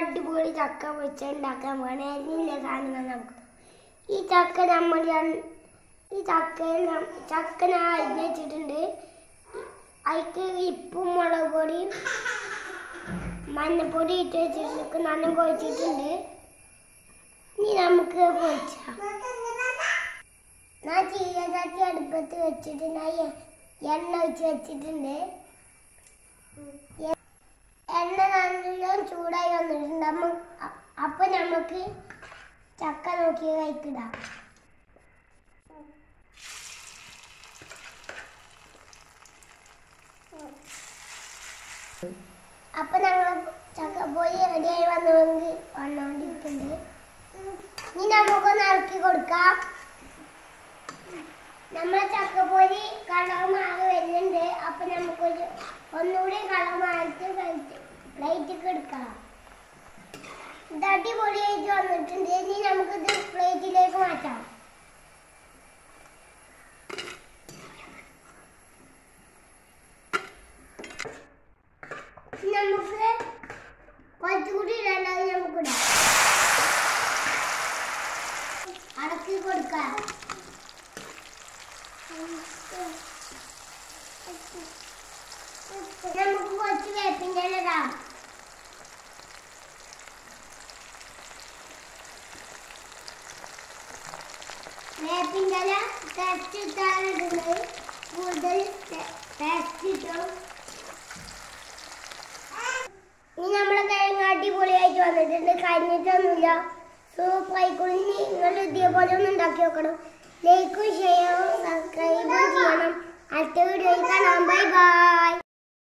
അടിപൊളി ചക്ക വെച്ച് ഉണ്ടാക്കാൻ വേണേ എല്ലാ സാധനങ്ങൾ നമുക്ക് ഈ ചക്ക നമ്മൾ ര- ഈ ചക്ക ചക്ക ഞാൻ അരിഞ്ഞ് വെച്ചിട്ടുണ്ട് അതിക്ക് ഇപ്പും മുളക് പൊടിയും മഞ്ഞപ്പൊടി ഇട്ട് വെച്ചിട്ട് നല്ല കുഴച്ചിട്ടുണ്ട് ഇനി നമുക്ക് പൊരിച്ചാം ഞാൻ ചീരചട്ടി അടുപ്പത്ത് വെച്ചിട്ട് ഞാൻ എ- എണ്ണ ഒഴിച്ച് വെച്ചിട്ടുണ്ട് എ- എണ്ണ നല്ല ചൂടായി വന്നിട്ടുണ്ട് നമ്മ അ- അപ്പൊ നമുക്ക് ചക്ക നോക്കി കഴിക്കിടാം അപ്പൊ ഞങ്ങൾ ചക്കപ്പോയി റെഡിയായി വന്നുകൊണ്ട് വന്നുകൊണ്ടിരിക്കുന്നുണ്ട് ഇനി നമുക്കൊന്ന് ഇറക്കി കൊടുക്കാം നമ്മളെ ചക്കപ്പൊരി കളർ മാറി വരുന്നുണ്ട് അപ്പൊ നമുക്കൊരു ഒന്നുകൂടി കളർ മാറിയിട്ട് പ്ലേറ്റിക്ക് എടുക്കാം ഇത് അടിപൊളിയായിട്ട് വന്നിട്ടുണ്ട് ഇനി നമുക്കിത് പ്ലേറ്റിലേക്ക് മാറ്റാം ഇനി നമുക്ക് കുറച്ചുകൂടി ഇടേണ്ടത് നമുക്ക് ഇടാം അടക്കി കൊടുക്കാം നമുക്ക് കുറച്ച് വേപ്പിൻ്റെ ഇല ഇടാം വേപ്പിൻ്റെ ഇല ടേസ്റ്റ് ഇട്ടാണ് ഇടുന്നത് കൂടുതൽ ടേസ്റ്റ് കിട്ടും ഇനി നമ്മളെ കിഴങ്ങ് അടിപൊളിയായിട്ട് വന്നിട്ടുണ്ട് കഴിഞ്ഞിട്ടൊന്നുമില്ല സൂപ്പർ ആയിക്കോളും ഇനി നിങ്ങൾ ഇതേപോലെ ഒന്ന് ഉണ്ടാക്കി നോക്കണം ലൈക്കും ഷെയറും സബ്സ്ക്രൈബും ചെയ്യണം അടുത്ത വീഡിയോയിൽ കാണാം ബൈ ബൈ